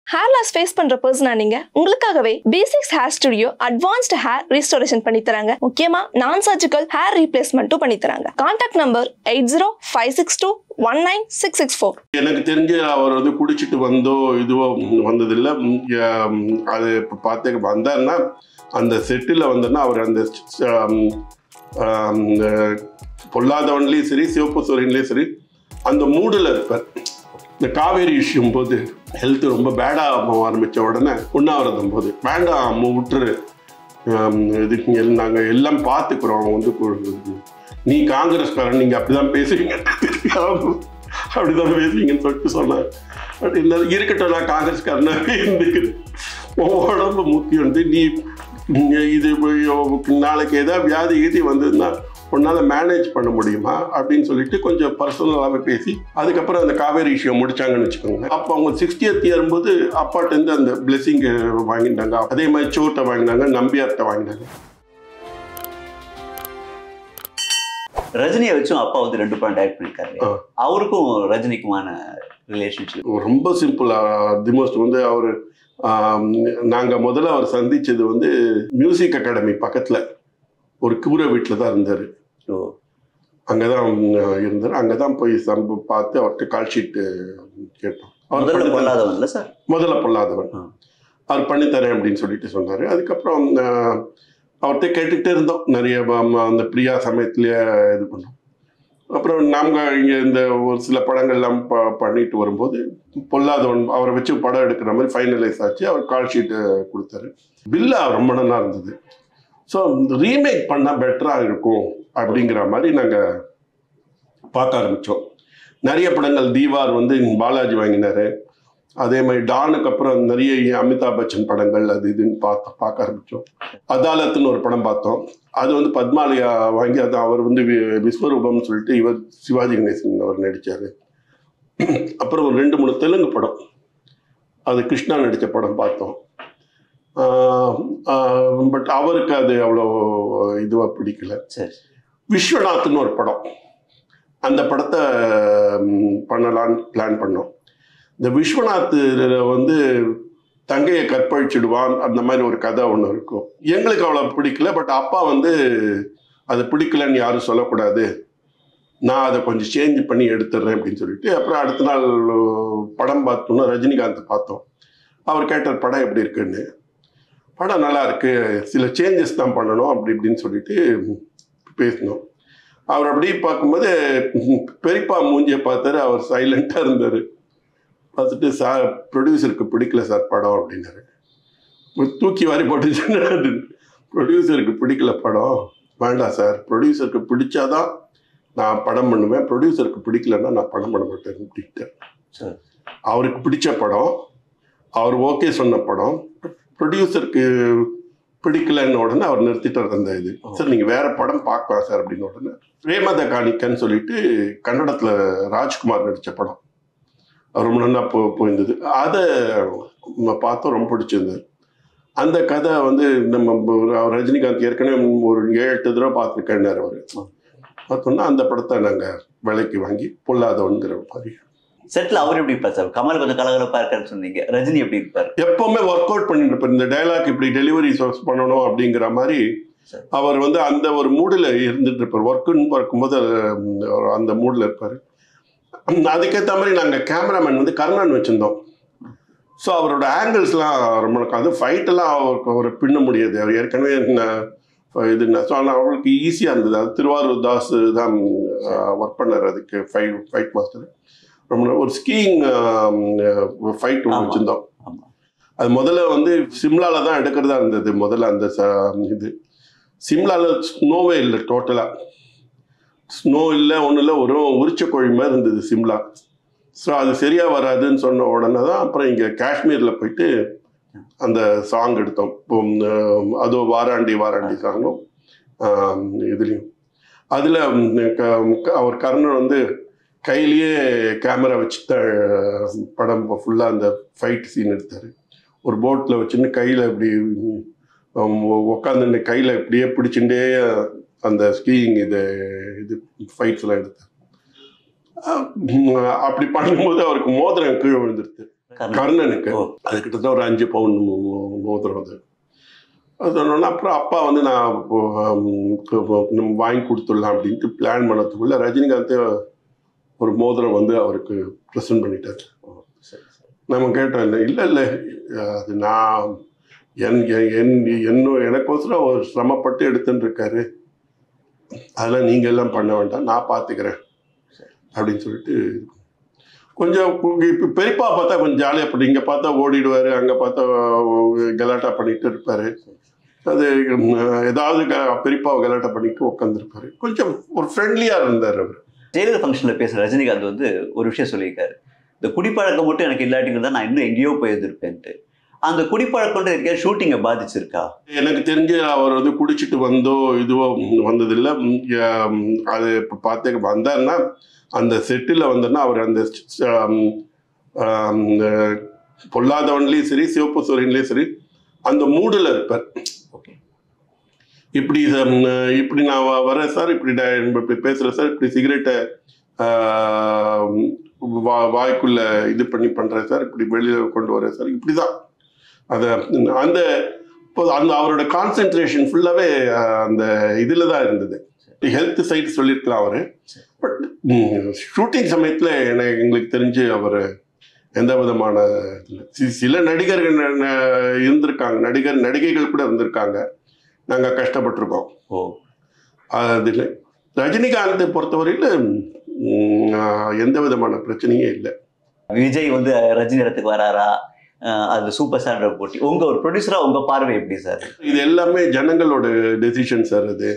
Hair loss face பண்ற பர்சனா நீங்க உங்களுக்காகவே basics hair studio advanced hair restoration பண்ணி தராங்க முக்கியமா நான் சர்ஜிக்கல் ஹேர் ரீப்ளேஸ்மெண்ட்டும் பண்ணி தராங்க contact number eight zero five six two one nine six six four எனக்கு தெரிஞ்சு அவர் வந்து குடிச்சிட்டு வந்தோ இதுவோ வந்ததில்லை ம், ஆம், அது இப்போ பார்த்து வந்தாருன்னா அந்த செட்டில் வந்தோன்னா அவர் அந்த ஆம், ஆம், அஹ், பொல்லாதவன்லேயும் சரி சிவப்பு சூரியன்லேயும் சரி அந்த மூடில் இருப்பார் இந்த காவேரி இஷ்யூம் போது ஹெல்த் ரொம்ப பேடாக ஆரம்பித்த உடனே உண்ணாவிரதம் போது வேண்டாம் அம்மா விட்டுரு ஆம், இதுக்கு எல் நாங்கள் எல்லாம் பார்த்துக்குறோம் வந்து கு- நீ காங்கிரஸ்காரன் நீங்கள் அப்படிதான் பேசுவீங்க அப்படிதான் பேசுவீங்கன்னு சொல்லிட்டு சொன்னார் பட் இல்லை இருக்கட்டும் நான் காங்கிரஸ்காரனாகவே இருந்துக்கிறேன் உன் உடம்பு முக்கியம் நீ நீ இது இப்போ நாளைக்கு ஏதாவது வியாதி கீதி வந்ததுன்னா உன்னால் மேனேஜ் பண்ண முடியுமா அப்படின்னு சொல்லிட்டு கொஞ்சம் பர்சனலாகவே பேசி அதுக்கப்புறம் அந்த காவேரி இஷ்யூ முடிச்சாங்கன்னு வச்சுக்கோங்க அப்போ அவங்க சிக்ஸ்டியத் இயரும்போது அப்பாட்டேருந்து அந்த பிளெஸிங் வாங்கிட்டாங்க அதே மாதிரி சோட்டை வாங்கினாங்க நம்பியார்ட்ட வாங்கினாங்க ரஜினியை வச்சும் அப்பா வந்து ரெண்டு படம் டைரக்ட் பண்ணிருக்காரு ஆ. அவருக்கும் ரஜினிக்குமான ரிலேஷன்ஷிப் ரொம்ப சிம்பிளா தி மோஸ்ட் வந்து அவர் நாங்கள் முதல்ல அவர் சந்திச்சது வந்து மியூசிக் அகாடமி பக்கத்தில் ஒரு கூரை வீட்டில் தான் இருந்தார் அங்கே தான் இருந்தார் அங்கே தான் போய் சம்ப பார்த்து அவர்கிட்ட கால் ஷீட்டு கேட்டோம் அவர் முதல்ல பண்ணி- பொல்லாதவன்ல சார் முதல்ல பொல்லாதவன் ஆ. அவர் பண்ணித்தரேன் அப்படின்னு சொல்லிட்டு சொன்னார் அதுக்கப்புறம் ஆஹ், அவர்கிட்ட கேட்டுக்கிட்டே இருந்தோம் நிறைய ப- அந்த பிரியா சமயத்துலேயே இது பண்ணோம் அப்புறம் நாங்கள் இங்கே இந்த ஒரு சில படங்கள்லாம் ப பண்ணிட்டு வரும்போது பொல்லாதவன் அவரை வச்சு படம் எடுக்கிற மாதிரி ஃபைனலைஸ் ஆச்சு அவர் கால் ஷீட்டு கொடுத்தாரு பில்லா ரொம்ப நல்லா இருந்தது ஸோ ரீமேக் பண்ணால் பெட்டராக இருக்கும் அப்படிங்கிற மாதிரி நாங்கள் பார்க்க ஆரம்பித்தோம் நிறைய படங்கள் தீவார் வந்து பாலாஜி வாங்கினாரு அதே மாதிரி டானுக்கு அப்புறம் நிறைய அமிதாப் பச்சன் படங்கள் அது இதுன்னு பார்த்து பார்க்க ஆரம்பித்தோம் அதாலத்துன்னு ஒரு படம் பார்த்தோம் அது வந்து பத்மாலயா வாங்கி அது அவர் வந்து வி- விஸ்வரூபம்னு சொல்லிட்டு இவர் சிவாஜி கணேசன் அவர் நடித்தார் அப்புறம் ஒரு ரெண்டு மூணு தெலுங்கு படம் அது கிருஷ்ணா நடித்த படம் பார்த்தோம் பட் அவருக்கு அது அவ்வளோ இதுவாக பிடிக்கல சரி விஸ்வநாத்னு ஒரு படம் அந்த படத்தை ம், பண்ணலான்னு பிளான் பண்ணோம் இந்த விஸ்வநாத் வந்து தங்கையை கற்பழிச்சிடுவான் அந்த மாதிரி ஒரு கதை ஒன்று இருக்கும் எங்களுக்கு அவ்வளோ பிடிக்கல பட் அப்பா வந்து அது பிடிக்கலன்னு யாரும் சொல்லக்கூடாது நான் அதை கொஞ்சம் சேஞ்ச் பண்ணி எடுத்துடுறேன் அப்படின்னு சொல்லிட்டு அப்புறம் அடுத்த நாள் படம் பார்த்தோம்னா ரஜினிகாந்த் பார்த்தோம் அவர் கேட்டார் படம் எப்படி இருக்குன்னு படம் நல்லா இருக்கு சில சேஞ்சஸ் தான் பண்ணணும் அப்படி இப்படின்னு சொல்லிட்டு பேசினோம் அவர் அப்படியே பார்க்கும்போது பெரியப்பா மூஞ்சியை பார்த்தாரு அவர் சைலண்டாக இருந்தார் பார்த்துட்டு சார் ப்ரொடியூசருக்கு பிடிக்கல சார் படம் அப்படின்னாரு ஒரு தூக்கி வாரி போட்டுச்சு ப்ரொடியூசருக்கு பிடிக்கல படம் வேண்டாம் சார் ப்ரொடியூசருக்கு பிடிச்சாதான் நான் படம் பண்ணுவேன் ப்ரொடியூசருக்கு பிடிக்கலன்னா நான் படம் பண்ண மாட்டேன் அப்படின்ட்டு சரி அவருக்கு பிடிச்ச படம் அவர் ஓகே சொன்ன படம் ப்ரொடியூசருக்கு பிடிக்கலன்னு உடனே அவர் நிறுத்திட்டார் அந்த இது சார் நீங்கள் வேற படம் பார்க்கலாம் சார் அப்படின்னு உடனே பிரேமத காணிக்கன்னு சொல்லிட்டு கன்னடத்தில் ராஜ்குமார் நடித்த படம் அது ரொம்ப நல்லா போ போயிருந்தது அதை நம்ம பார்த்தோம் ரொம்ப பிடிச்சிருந்தது அந்த கதை வந்து நம்ம அவர் ரஜினிகாந்த் ஏற்கனவே ஒரு ஏழு எட்டு தடவை பார்த்துருக்கேன்னாரு அவர் பார்த்தோன்னா அந்த படத்தை நாங்கள் விலைக்கு வாங்கி பொல்லாதவன்கிற மாதிரி செட்டில் அவர் எப்படி இருப்பார் சார் கமல் கொஞ்சம் கலகலப்பா இருக்காருன்னு சொன்னீங்க ரஜினி எப்படி இருப்பார் எப்பவுமே ஒர்க் அவுட் பண்ணிட்டு இருப்பார் இந்த டைலாக் இப்படி டெலிவரி சோர்ஸ் பண்ணணும் அப்படிங்கிற மாதிரி சரி. அவர் வந்து அந்த ஒரு மூடில் இருந்துட்டு இருப்பார் ஒர்க்குன்னு பார்க்கும்போது உம், அவர் அந்த மூடில் இருப்பார் அதுக்கேற்ற மாதிரி நாங்கள் கேமராமேன் வந்து கர்ணன் வச்சுருந்தோம் ஸோ அவரோட ஆங்கிள்ஸ்லாம் ரொம்ப நல்லா- அது ஃபைட்டெல்லாம் அவருக்கு ஒரு பின்ன முடியாது அவர் ஏற்கனவே ந- இது ஸோ ஆனால் அவருக்கு ஈஸியாக இருந்தது அது திருவாரூர் தாஸ் தான் ஒர்க் பண்ணார் அதுக்கு ஃபைட் ஃபைட் மாஸ்டர் ரொம்ப நல்லா- ஒரு ஸ்கீயிங் ஃபைட் ஒன்று ஆமா. வச்சுருந்தோம் ஆமா அது முதல்ல வந்து சிம்லால தான் எடுக்கிறதா இருந்தது முதல்ல அந்த ச- இது சிம்லால ஸ்னோவே இல்லை டோட்டலாக ஸ்னோ இல்லை ஒன்றும் இல்லை ஒரு உரிச்ச கோழி மாதிரி இருந்தது சிம்லா ஸோ அது சரியாக வராதுன்னு சொன்ன உடனே தான் அப்புறம் இங்கே காஷ்மீரில் போயிட்டு அந்த சாங் எடுத்தோம் இப்போ உம், அதோ வாராண்டி வாராண்டி சாங்கும் இதுலேயும் அதில் அவர் கர்ணன் வந்து கையிலேயே கேமரா வச்சு தான் படம் ஃபுல்லாக அந்த ஃபைட் சீன் எடுத்தார் ஒரு போட்டில் வச்சுன்னு கையில் இப்படி உட்காந்து கையில் இப்படியே பிடிச்சுட்டே அந்த ஸ்கீயிங் இது இது ஃபைட்ஸ் எல்லாம் எடுத்தார் அஹ் அப்படி பண்ணும்போது அவருக்கு மோதிரம் கீழே விழுந்துருது கர்ணன். கர்ணனுக்கு ஓ. அது கிட்டத்தட்ட ஒரு அஞ்சு பவுன் மோ- மோ- மோதிரம் அது அது சொன்னோன்னா அப்புறம் அப்பா வந்து நான் இப்போ, ஹம், இப்போ நம்ம வாங்கி கொடுத்துடலாம் அப்படின்ட்டு பிளான் பண்ணதுக்குள்ள ரஜினிகாந்த் ஒரு மோதிரம் வந்து அவருக்கு ப்ரெசென்ட் பண்ணிட்டார் ஓ, சரி, சரி. நம்ம கேட்டோம் இல்லை இல்லை இல்லை அது நான் என் என் என்- என்ன எனக்கோசரம் அவர் சிரமப்பட்டு எடுத்துன்னு இருக்காரு அதெல்லாம் நீங்கள் எல்லாம் பண்ண வேண்டாம் நான் பார்த்துக்கிறேன் அப்படின்னு சொல்லிட்டு கொஞ்சம் இப்போ பெரியப்பா பார்த்தா கொஞ்சம் ஜாலியாக பண்ணி இங்கே பார்த்தா ஓடிடுவார் அங்கே பார்த்தா கலாட்டா பண்ணிட்டு இருப்பார் அது உம், ஏதாவது க- பெரியப்பாவை கலாட்டா பண்ணிட்டு உட்காந்துருப்பாரு கொஞ்சம் ஒரு ஃப்ரெண்ட்லியாக இருந்தார் அவர் ஜெயலலிதா ஃபங்க்ஷன்ல பேசுற ரஜினிகாந்த் வந்து ஒரு விஷயம் சொல்லியிருக்காரு இந்த குடிப்பழக்கம் மட்டும் எனக்கு இல்லாட்டி தான் நான் இன்னும் எங்கேயோ போயிருந்திருப்பேன்ட்டு அந்த குடிப்பழக்கம்ன்றது இருக்கா ஷூட்டிங்கை பாதிச்சிருக்கா எனக்கு தெரிஞ்சு அவர் வந்து குடிச்சிட்டு வந்தோ இதுவோ வந்ததில்லை உம், ஆம், அது இப்போ பார்த்து வந்தாருன்னா அந்த செட்டில் வந்தோன்னா அவர் அந்த ஆம், ஆம், அஹ், பொல்லாதவன்லேயும் சரி சிவப்பு சூரியன்லேயும் சரி அந்த மூடில் இருப்பார் ஓகே இப்படி ஹம், இப்படி நான் வ- வரேன் சார் இப்படி ட- இப்படி பேசுகிறேன் சார் இப்படி சிகரெட்டை வா வாய்க்குள்ள இது பண்ணி பண்ணுறேன் சார் இப்படி வெளியில் கொண்டு வரேன் சார் இப்படி தான் அதை அந்த இப்போ அந்த அவரோட கான்சென்ட்ரேஷன் ஃபுல்லாகவே அந்த இதில் தான் இருந்தது ஹெல்த் சைடு சொல்லியிருக்கலாம் அவர் பட் ஷூட்டிங் சமயத்தில் எனக்கு எங்களுக்கு தெரிஞ்சு அவர் எந்த விதமான இதுல- சி- சில நடிகர்கள் ந- ந- இருந்திருக்காங்க நடிகர் நடிகைகள் கூட இருந்திருக்காங்க நாங்கள் கஷ்டப்பட்டிருக்கோம் ஓ அதில் ரஜினிகாந்தை பொறுத்தவரையில் ம், ஆஹ், எந்த விதமான பிரச்சனையும் இல்லை விஜய் வந்து ரஜினி இடத்துக்கு வராரா அஹ் அது சூப்பர் ஸ்டார் போட்டி உங்க ஒரு ப்ரொடியூசரா உங்க பார்வை எப்படி சார் இது எல்லாமே ஜனங்களோட டெசிஷன் சார் அது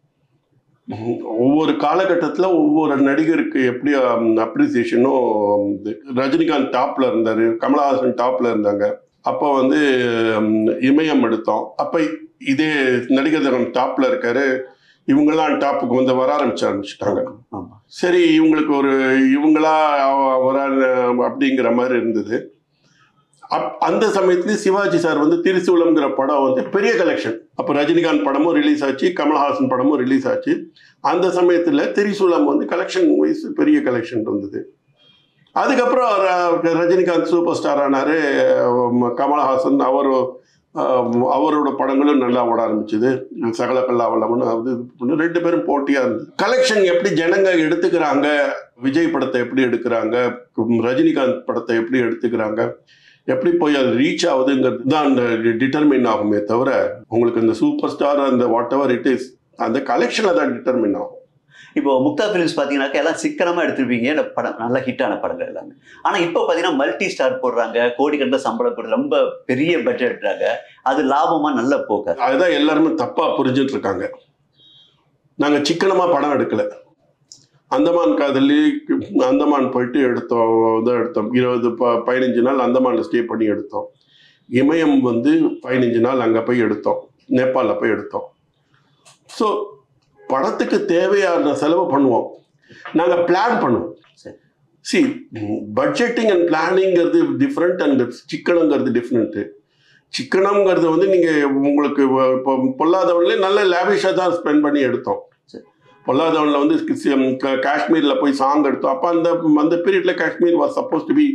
ம், ஒவ்வொரு காலகட்டத்தில் ஒவ்வொரு நடிகருக்கு எப்படி அப்ரிசியேஷனும் ரஜினிகாந்த் டாப்ல இருந்தார் கமலஹாசன் டாப்ல இருந்தாங்க அப்போ வந்து ம், இமயம் எடுத்தோம் அப்போ இதே நடிகர் தினம் டாப்ல இருக்காரு இவங்கெல்லாம் டாப்புக்கு வந்து வர ஆரம்பிச்ச ஆரம்பிச்சிட்டாங்க ஆமா சரி இவங்களுக்கு ஒரு இவங்களா வர அப்படிங்கிற மாதிரி இருந்தது அப் அந்த சமயத்துல சிவாஜி சார் வந்து திரிசூலம்ங்கிற படம் வந்து பெரிய கலெக்ஷன் அப்போ ரஜினிகாந்த் படமும் ரிலீஸ் ஆச்சு கமல்ஹாசன் படமும் ரிலீஸ் ஆச்சு அந்த சமயத்துல திரிசூலம் வந்து கலெக்ஷன் வைஸ் பெரிய கலெக்ஷன் இருந்தது அதுக்கப்புறம் ர- ரஜினிகாந்த் சூப்பர் ஸ்டார் ஆனாரு அஹ் கமல்ஹாசன் அவர் அவரோட படங்களும் நல்லா ஓட ஆரம்பிச்சது சகல கல்லாவல்லம்னு அது இது பண்ணி ரெண்டு பேரும் போட்டியா இருந்தது கலெக்ஷன் எப்படி ஜனங்க எடுத்துக்கிறாங்க விஜய் படத்தை எப்படி எடுக்கிறாங்க ரஜினிகாந்த் படத்தை எப்படி எடுத்துக்கிறாங்க எப்படி போய் அது ரீச் ஆகுதுங்கிறது தான் அந்த டிட்டர்மின் ஆகுமே தவிர உங்களுக்கு இந்த சூப்பர் ஸ்டார் அந்த வாட் எவர் இட் இஸ் அந்த கலெக்ஷனில் தான் டிட்டர்மின் ஆகும் இப்போ முக்தா ஃபிலிம்ஸ் பார்த்தீங்கன்னாக்கா எல்லாம் சிக்கனமா எடுத்திருப்பீங்க இந்த படம் நல்ல ஹிட்டான படங்கள் எல்லாமே ஆனா இப்போ பார்த்தீங்கன்னா மல்டி ஸ்டார் போடுறாங்க கோடிக்கணக்கில் சம்பளம் போட்டு ரொம்ப பெரிய பட்ஜெட் எடுறாங்க அது லாபமா நல்ல போக்க அதுதான் எல்லாருமே தப்பா புரிஞ்சுட்டு இருக்காங்க நாங்க சிக்கனமா படம் எடுக்கல அந்தமான் காதலி அந்தமான் போயிட்டு எடுத்தோம் இதான் எடுத்தோம் இருபது ப பதினஞ்சு நாள் அந்தமான்ல ஸ்டே பண்ணி எடுத்தோம் இமயம் வந்து பதினஞ்சு நாள் அங்கே போய் எடுத்தோம் நேபாளில் போய் எடுத்தோம் ஸோ படத்துக்கு தேவையான செலவு பண்ணுவோம் நாங்கள் பிளான் பண்ணுவோம் சரி. சி பட்ஜெட்டிங் அண்ட் பிளானிங்கிறது டிஃப்ரெண்ட் அண்ட் சிக்கனங்கிறது டிஃப்ரெண்ட்டு சிக்கனம்ங்கிறது வந்து நீங்கள் உங்களுக்கு வ- இப்போ பொல்லாதவன்லே நல்ல லேவிஷாக தான் ஸ்பெண்ட் பண்ணி எடுத்தோம் சரி. பொல்லாதவனில் வந்து சி- க- காஷ்மீரில் போய் சாங் எடுத்தோம் அப்போ அந்த அந்த பீரியடில் Kashmir was supposed to be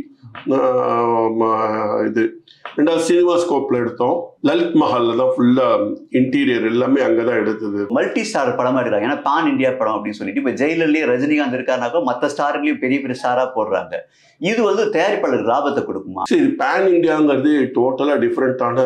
இது ரெண்டாவது சினிமா ஸ்கோப்பில் எடுத்தோம் லலித் மஹாலில் தான் ஃபுல்லாக இன்டீரியர் எல்லாமே அங்கே தான் எடுத்தது மல்டி ஸ்டார் படமா எடுக்கிறாங்க ஏன்னா பான் இந்தியா படம் அப்படின்னு சொல்லிட்டு இப்போ ஜெயிலர்லயே ரஜினிகாந்த் இருக்காருனாக்கா மற்ற ஸ்டார்லயும் பெரிய பெரிய ஸ்டாரா போடுறாங்க இது வந்து தயாரிப்பாளருக்கு லாபத்தை கொடுக்குமா சரி பேன் இந்தியாங்கிறது டோட்டலாக டிஃப்ரெண்ட்டான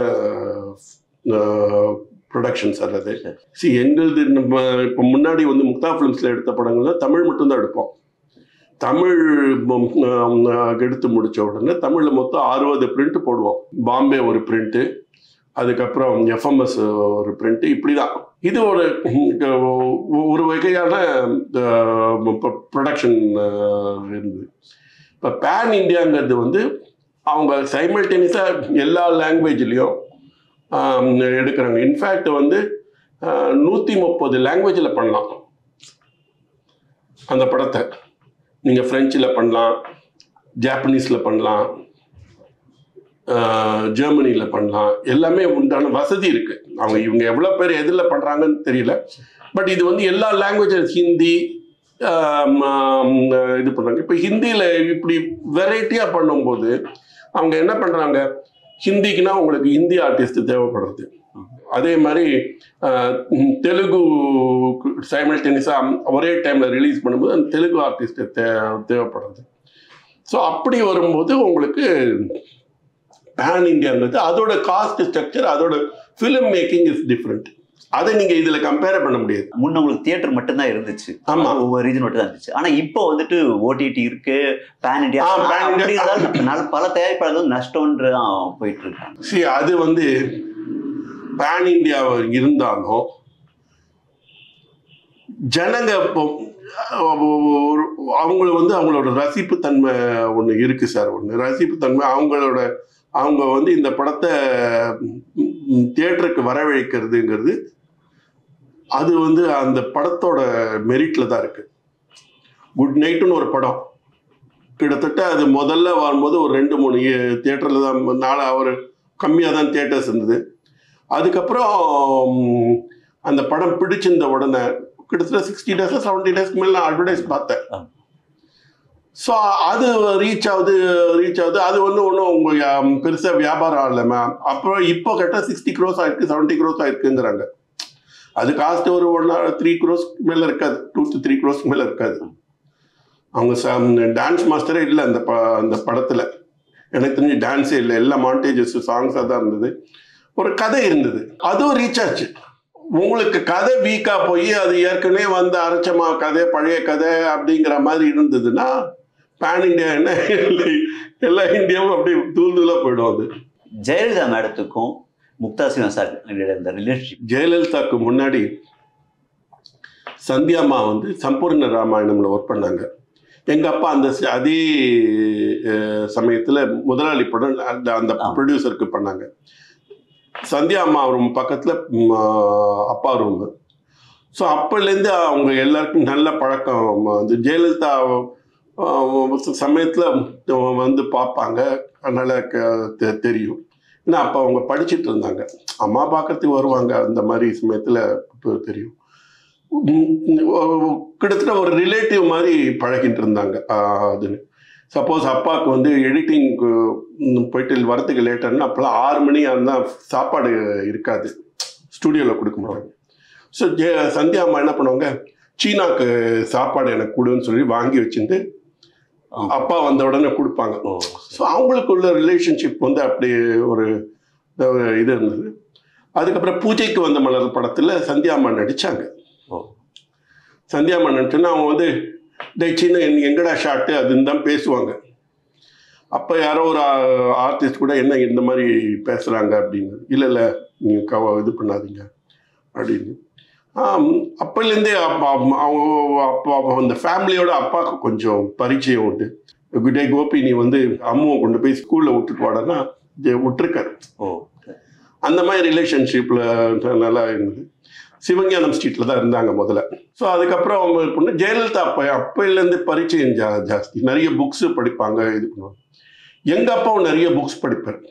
ப்ரொடக்ஷன் சார் அது சரி. சி எங்களுது நம்ம இப்போ முன்னாடி வந்து முக்தா ஃபிலிம்ஸில் எடுத்த படங்கள்ல தமிழ் மட்டும்தான் எடுப்போம் தமிழ் ம், ஆஹ், எடுத்து முடிச்ச உடனே தமிழில் மொத்தம் அறுபது பிரிண்ட் போடுவோம் பாம்பே ஒரு பிரிண்ட்டு அதுக்கப்புறம் எஃப்எம்எஸ் ஒரு பிரிண்ட்டு இப்படி தான் இது ஒரு ம், ஒரு வகையான ப்ரொடக்ஷன் இருந்தது இப்போ பேன் இந்தியாங்கிறது வந்து அவங்க சைமல்டேனியஸாக எல்லா லாங்குவேஜ்லேயும் எடுக்கிறாங்க இன்ஃபேக்ட் வந்து நூற்றி முப்பது லாங்குவேஜில் பண்ணலாம் அந்த படத்தை நீங்கள் ஃப்ரெஞ்சில் பண்ணலாம் ஜாப்பனீஸில் பண்ணலாம் ஜெர்மனியில் பண்ணலாம் எல்லாமே உண்டான வசதி இருக்குது அவங்க இவங்க எவ்வளோ பேர் எதில் பண்ணுறாங்கன்னு தெரியல பட் இது வந்து எல்லா லாங்குவேஜ் ஹிந்தி ஆம், ஆம், இது பண்ணுறாங்க இப்போ ஹிந்தியில் இப்படி வெரைட்டியாக பண்ணும்போது அவங்க என்ன பண்றாங்க ஹிந்திக்குனா உங்களுக்கு ஹிந்தி ஆர்டிஸ்ட் தேவைப்படுறது அதே மாதிரி அஹ், ம், தெலுங்கு சைமல்டேனியஸாக ஒரே டைமில் ரிலீஸ் பண்ணும்போது அந்த தெலுங்கு ஆர்டிஸ்ட் தே தேவைப்படுறது ஸோ அப்படி வரும்போது உங்களுக்கு பேன் இந்தியாங்கிறது அதோட காஸ்ட் ஸ்ட்ரக்சர் அதோட ஃபிலிம் மேக்கிங் இஸ் டிஃப்ரெண்ட் அதை நீங்கள் இதில் கம்பேர் பண்ண முடியாது முன்ன உங்களுக்கு தியேட்டர் மட்டும்தான் இருந்துச்சு ஆமா. ஒவ்வொரு ரீஜன் மட்டும் தான் இருந்துச்சு ஆனா இப்போ வந்துட்டு ஓடிடி இருக்கு பேன் இண்டியா ஆ, pan India. அப்படி இருந்தாலும் நல்ல- பல தயாரிப்பாளர்கள் நஷ்டம்ன்ற தான் போயிட்டு இருக்காங்க see அது வந்து பேன் இந்தியா இருந்தாலும் ஜனங்க இப்போ ஒரு அவங்கள வந்து அவங்களோட ரசிப்பு தன்மை ஒன்று இருக்கு சார் ஒன்று ரசிப்பு தன்மை அவங்களோட அவங்க வந்து இந்த படத்தை தியேட்டருக்கு வரவழைக்கிறதுங்கிறது அது வந்து அந்த படத்தோட மெரிட்ல தான் இருக்கு குட் நைட்டுன்னு ஒரு படம் கிட்டத்தட்ட அது முதல்ல வரும்போது ஒரு ரெண்டு மூணு தியேட்டரில் தான் நாலு ஒரு கம்மியாக தான் தியேட்டர்ஸ் இருந்தது அதுக்கப்புறம் ம், அந்த படம் பிடிச்சிருந்த உடனே கிட்டத்தட்ட சிக்ஸ்டி டேஸ் செவன்டி டேஸ்க்கு மேலே நான் அட்வர்டைஸ் பார்த்தேன் ஆ. ஸோ அது ரீச் ஆகுது ரீச் ஆகுது அது ஒன்றும் ஒன்றும் உங்கள் பெருசாக வியாபாரம் ஆகல மேம் அப்புறம் இப்போ கரெக்டாக சிக்ஸ்டி க்ரோஸ் ஆயிருக்கு செவன்ட்டி க்ரோஸ் ஆயிருக்குங்கிறாங்க அது காஸ்ட் ஒரு ஒன் த்ரீ க்ரோஸ் மேலே இருக்காது டூ டு த்ரீ க்ரோஸ்க்கு மேலே இருக்காது அவங்க டான்ஸ் மாஸ்டரே இல்லை அந்த ப அந்த படத்தில் எனக்கு தெரிஞ்சு டான்ஸே இல்லை எல்லா மாண்டேஜஸ் சாங்ஸாக தான் இருந்தது ஒரு கதை இருந்தது அதுவும் ரீச் ஆச்சு உங்களுக்கு கதை வீக்காக போய் அது ஏற்கனவே வந்த அரைச்சமா கதை பழைய கதை அப்படிங்கிற மாதிரி இருந்ததுன்னா பேன் இந்தியா என்ன இல்லை எல்லா இந்தியாவும் அப்படியே தூள் தூளாக போயிடும் அது ஜெயலலிதா மேடத்துக்கும் முக்தா சிவன் சார் இந்த ரிலேஷன்ஷிப் ஜெயலலிதாக்கு முன்னாடி சந்தியாம்மா வந்து சம்பூர்ண ராமாயணம்ல ஒர்க் பண்ணாங்க எங்க அப்பா அந்த ச- அதே அஹ், சமயத்துல முதலாளி படம் அந்த அந்த ஆ. ப்ரொடியூசருக்கு பண்ணாங்க சந்தியா அம்மா ரூம் பக்கத்துல ம், ஆஹ், அப்பா ரூம் ஸோ அப்போலேருந்து அவங்க எல்லாருக்கும் நல்ல பழக்கம் வந்து ஜெயலலிதா ஆஹ், சமயத்துல வந்து பார்ப்பாங்க அதனால க- தெ- தெரியும் ஏன்னா அப்போ அவங்க படிச்சிட்டு இருந்தாங்க அம்மா பார்க்கறதுக்கு வருவாங்க அந்த மாதிரி சமயத்தில் தெரியும் உம் உம் கிட்டத்தட்ட ஒரு ரிலேட்டிவ் மாதிரி பழகிட்டு இருந்தாங்க ஆஹ் அதுன்னு சப்போஸ் அப்பாவுக்கு வந்து எடிட்டிங்க்கு போயிட்டு வரத்துக்கு லேட்டர்னா அப்போல்லாம் ஆறு மணி இருந்தால் சாப்பாடு இருக்காது ஸ்டூடியோவில் கொடுக்க மாட்டாங்க ஸோ ஜே சந்தியா அம்மா என்ன பண்ணுவாங்க சீனாக்கு சாப்பாடு எனக்கு கொடுன்னு சொல்லி வாங்கி வச்சுட்டு அப்பா வந்த உடனே கொடுப்பாங்க ஓ ஸோ அவங்களுக்குள்ள ரிலேஷன்ஷிப் வந்து அப்படி ஒரு ஒரு இது இருந்தது அதுக்கப்புறம் பூஜைக்கு வந்த மலர் படத்தில் சந்தியாம்மா நடித்தாங்க ஓ சந்தியாம்மா நடிச்சுன்னா அவங்க வந்து டே சின்ன என் எங்கடா ஷாட்டு அதுன்னு தான் பேசுவாங்க அப்போ யாரோ ஒரு ஆர்டிஸ்ட் கூட என்ன இந்த மாதிரி பேசுகிறாங்க அப்படின்னு இல்லை இல்லை நீங்கள் கவ இது பண்ணாதீங்க அப்படின்னு ஆம், அப்போலேருந்தே அப்பா அம்மா- அவங்க அப்பா அந்த ஃபேமிலியோட அப்பாவுக்கு கொஞ்சம் பரிச்சயம் உண்டு குட் டே கோபி நீ வந்து அம்முவை கொண்டு போய் ஸ்கூலில் விட்டுட்டு வாடன்னா ஜெ- விட்டுருக்காரு ஓ அந்த மாதிரி ரிலேஷன்ஷிப்பில் நல்லா இருந்தது சிவஞானம் ஸ்ட்ரீட்டில் தான் இருந்தாங்க முதல்ல ஸோ அதுக்கப்புறம் அவங்க பொண்ணு ஜெயலலிதா அப்போ அப்போலேருந்து பரிச்சயம் ஜா ஜாஸ்தி நிறைய புக்ஸு படிப்பாங்க இது பண்ணுவாங்க எங்கள் அப்பாவும் நிறைய புக்ஸ் படிப்பார்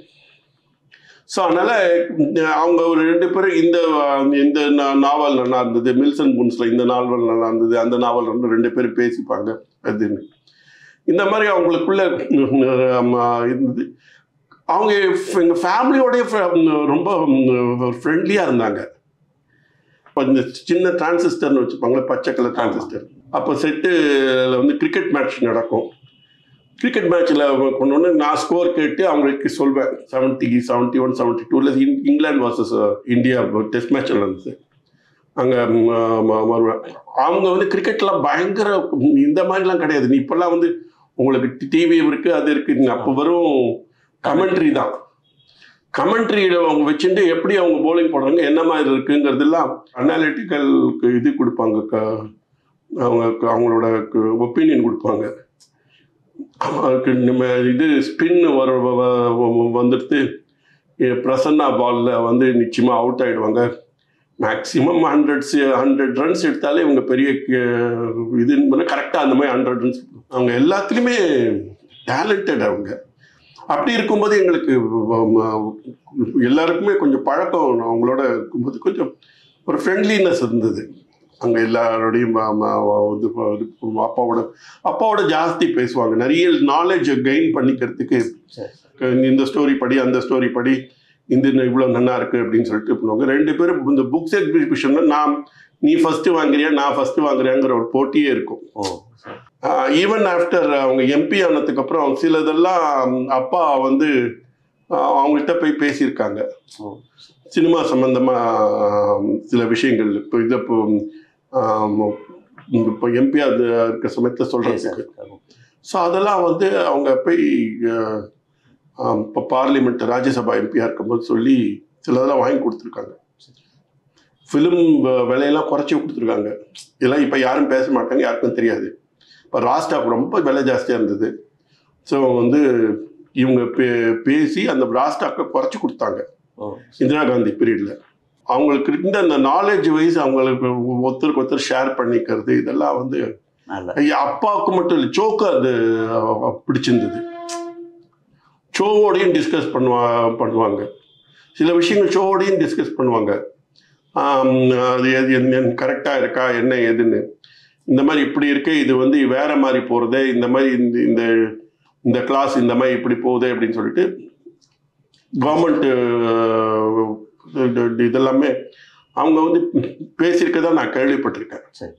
ஸோ அதனால் அவங்க ஒரு ரெண்டு பேரும் இந்த இந்த நா- நாவல் நல்லா இருந்தது மில்சன் புன்ஸில் இந்த நாவல் நல்லா இருந்தது அந்த நாவல் வந்து ரெண்டு பேரும் பேசிப்பாங்க அதுன்னு இந்த மாதிரி அவங்களுக்குள்ள ஆமா, இருந்தது அவங்க எங்கள் ஃபேமிலியோடய ரொம்ப ஃப்ரெண்ட்லியாக இருந்தாங்க இப்போ இந்த சின்ன டிரான்சிஸ்டர்னு வச்சுப்பாங்களே பச்சை கலர் டிரான்சிஸ்டர் அப்போ செட்டில் வந்து கிரிக்கெட் மேட்ச் நடக்கும் கிரிக்கெட் மேட்ச்சில் கொண்டு வந்து நான் ஸ்கோர் கேட்டு அவங்களுக்கு சொல்வேன் செவன்ட்டி செவன்ட்டி ஒன் செவன்ட்டி டூவில் England versus India test match நடந்துச்சு அங்கே வருவேன் அவங்க வந்து கிரிக்கெட்லாம் பயங்கர இந்த மாதிரிலாம் கிடையாது நீ இப்போல்லாம் வந்து உங்களுக்கு டிவி இருக்குது அது இருக்குது அப்போ வெறும் கமெண்ட்ரி தான் கமெண்ட்ரியில் அவங்க வச்சுட்டு எப்படி அவங்க போலிங் போடுறாங்க என்ன மாதிரி இருக்குங்கிறதெல்லாம் அனாலிட்டிக்கலுக்கு இது கொடுப்பாங்க க- அவங்க அவங்களோட ஒப்பீனியன் கொடுப்பாங்க அவருக்கு நம்ம இது ஸ்பின் வர வ- வ- வந்துடுத்து எ- பிரசன்னா பாலில் வந்து நிச்சயமாக அவுட் ஆகிடுவாங்க மேக்ஸிமம் ஹண்ட்ரட்ஸ் ஹண்ட்ரட் ரன்ஸ் எடுத்தாலே இவங்க பெரிய க- இதுன்னு கரெக்டாக அந்த மாதிரி ஹண்ட்ரட் ரன்ஸ் அவங்க எல்லாத்துலேயுமே டேலண்டட் அவங்க அப்படி இருக்கும்போது எங்களுக்கு ம- எல்லாருக்குமே கொஞ்சம் பழக்கம் அவங்களோட இருக்கும்போது கொஞ்சம் ஒரு ஃப்ரெண்ட்லினஸ் இருந்தது அங்கே எல்லாரோடையும் ம- ம- இது ப- இது அப்பாவோட அப்பாவோட ஜாஸ்தி பேசுவாங்க நிறைய நாலேஜ் கெயின் பண்ணிக்கிறதுக்கு சரி இந்த ஸ்டோரி படி அந்த ஸ்டோரி படி இந்த இவ்வளோ நல்லா இருக்கு அப்படின்னு சொல்லிட்டு பண்ணுவாங்க ரெண்டு பேரும் இந்த புக்ஸ் எக்ஸிபிஷன்ல நான் நீ ஃபர்ஸ்ட் வாங்குறியா நான் ஃபர்ஸ்ட் வாங்குறியாங்கிற ஒரு போட்டியே இருக்கும் ஓ சரி. ஈவன் ஆஃப்டர் அவங்க எம்பி ஆனதுக்கு அப்புறம் சிலதெல்லாம் அப்பா வந்து ஆஹ் அவங்கள்ட்ட போய் பேசியிருக்காங்க ஓ சினிமா சம்பந்தமா ஆஹ் சில விஷயங்கள் இப்போ இதை இப்போ ஆஹ் இப்போ எம்பி அது இருக்க சமயத்தில் சரி, சொல்றதுக்கு சரி. ஸோ அதெல்லாம் வந்து அவங்க போய் இப்போ பார்லிமெண்ட் ராஜ்யசபா எம்பியாக இருக்கும்போது சொல்லி சிலதெல்லாம் வாங்கி கொடுத்துருக்காங்க ஃபிலிம் விலையெல்லாம் குறைச்சி கொடுத்துருக்காங்க இதெல்லாம் இப்போ யாரும் பேச மாட்டாங்க யாருக்கும் தெரியாது இப்போ ராஸ்டாக் ரொம்ப விலை ஜாஸ்தியாக இருந்தது ஸோ வந்து இவங்க பே பேசி அந்த ராஸ்டாக்கை குறைச்சி கொடுத்தாங்க ஓ இந்திரா காந்தி பீரியடில் அவங்களுக்கு இருந்த அந்த நாலேஜ் வைஸ் அவங்களுக்கு ஒருத்தருக்கு ஒருத்தர் ஷேர் பண்ணிக்கிறது இதெல்லாம் வந்து நல்ல ஐயா, அப்பாவுக்கு மட்டும் இல்லை சோக்கு அது அஹ், பிடிச்சிருந்தது ஷோவோடையும் டிஸ்கஸ் பண்ணுவா பண்ணுவாங்க சில விஷயங்கள் ஷோவோடையும் டிஸ்கஸ் பண்ணுவாங்க ஆம், அது எது கரெக்டாக இருக்கா என்ன ஏதுன்னு இந்த மாதிரி இப்படி இருக்கு இது வந்து வேற மாதிரி போகிறது இந்த மாதிரி இந்த இந்த இந்த கிளாஸ் இந்த மாதிரி இப்படி போகுது அப்படின்னு சொல்லிட்டு கவர்மெண்ட் இதெல்லாமே அவங்க வந்து பேசியிருக்கதா நான் கேள்விப்பட்டிருக்கேன் சரி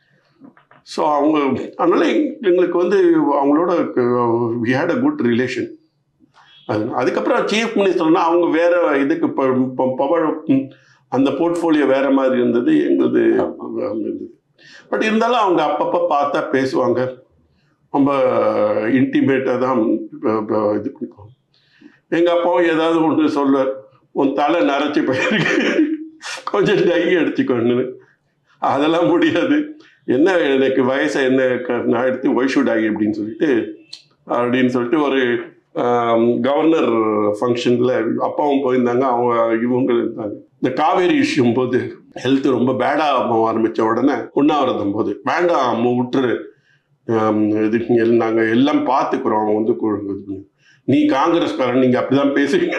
ஸோ அவங்க அதனால எங்- எங்களுக்கு வந்து அவங்களோட we had a good relation அது அதுக்கப்புறம் சீஃப் மினிஸ்டர்னா அவங்க வேற இதுக்கு பவர் அந்த போர்ட்ஃபோலியோ வேற மாதிரி இருந்தது எங்களுது இருந்தது பட் இருந்தாலும் அவங்க அப்பப்போ பார்த்தா பேசுவாங்க ரொம்ப இன்டிமேட்டாக தான் ப- ப- இது பண்ணுவாங்க எங்கள் அப்பாவும் ஏதாவது ஒன்று சொல்ல உன் தலை நரைச்சி போயிருக்கு கொஞ்சம் டை அடிச்சுக்கொண்டு அதெல்லாம் முடியாது என்ன எனக்கு வயசை என்ன க- நான் எடுத்து ஒய் ஷுட் ஆகி அப்படின்னு சொல்லிட்டு அப்படின்னு சொல்லிட்டு ஒரு கவர்னர் ஃபங்க்ஷனில் அப்பாவும் போயிருந்தாங்க அவங்க இவங்க இருந்தாங்க இந்த காவேரி இஷ்யூம் போது ஹெல்த் ரொம்ப பேடாக ஆரம்பித்த உடனே உண்ணாவிரதம் போது வேண்டாம் அம்மா விட்டுரு ஆம், இது எல்- நாங்க எல்லாம் பார்த்துக்குறோம் அவன் வந்து கு- இது பண்ணு. நீ காங்கிரஸ்காரன் நீங்க அப்படிதான் பேசுவீங்க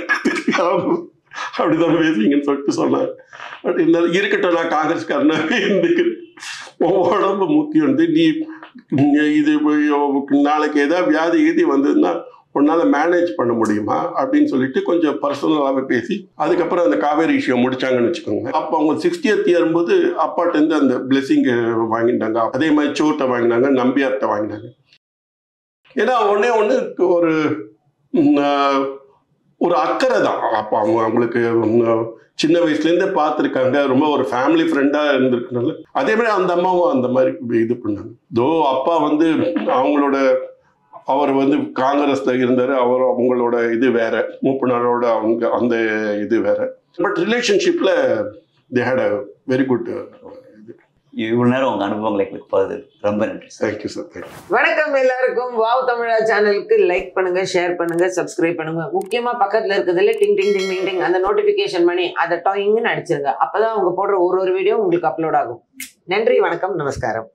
அப்படிதான் பேசுவீங்கன்னு சொல்லிட்டு சொன்னாங்க பட் இருந்தாலும் இருக்கட்டும் நான் காங்கிரஸ்காரனாவே இருந்துக்கிறேன் உன் உடம்பு முக்கியம் வந்து நீ நீ இது இப்போ நாளைக்கு ஏதாவது வியாதி கீதி வந்ததுன்னா உன்னால மேனேஜ் பண்ண முடியுமா அப்படின்னு சொல்லிட்டு கொஞ்சம் பர்சனலாகவே பேசி அதுக்கப்புறம் அந்த காவேரி இஷ்யூ முடிச்சாங்கன்னு வச்சுக்கோங்க அப்போ அவங்க சிக்ஸ்டியத் இயர் போது அப்பாட்டேருந்து அந்த பிளெஸிங் வாங்கிட்டாங்க அதே மாதிரி சோட்டை வாங்கினாங்க நம்பியார்ட்ட வாங்கினாங்க ஏன்னா ஒண்ணே ஒன்று ஒரு ம், ஆஹ், ஒரு அக்கறை தான் அப்போ அவங்க அவங்களுக்கு ம், சின்ன வயசுலேருந்தே பார்த்துருக்காங்க ரொம்ப ஒரு ஃபேமிலி ஃப்ரெண்டாக இருந்திருக்கனால அதே மாதிரி அந்த அம்மாவும் அந்த மாதிரி இது பண்ணாங்க தோ அப்பா வந்து அவங்களோட அவர் வந்து காங்கிரஸ்ல இருந்தாரு அவர் அவங்களோட இது வேற மூப்பனாரோட அவங்க அந்த இது வேற பட் ரிலேஷன்ஷிப்ல they had a very good இது இவ்வளவு நேரம் உங்க அனுபவங்களை எங்களுக்கு பகிர்ந்தது ரொம்ப நன்றி சார் தேங்க்யூ சார் தேங்க்யூ வணக்கம் எல்லாருக்கும் வாவ் தமிழா சேனலுக்கு லைக் பண்ணுங்க ஷேர் பண்ணுங்க சப்ஸ்கிரைப் பண்ணுங்க முக்கியமா பக்கத்துல இருக்கிறதுல டிங் டிங் டிங் டிங் டிங் அந்த நோட்டிபிகேஷன் பண்ணி அதை டாயிங்னு அடிச்சிருங்க அப்பதான் அவங்க போடுற ஒரு ஒரு வீடியோ உங்களுக்கு அப்லோட் ஆகும் நன்றி வணக்கம் நமஸ்காரம்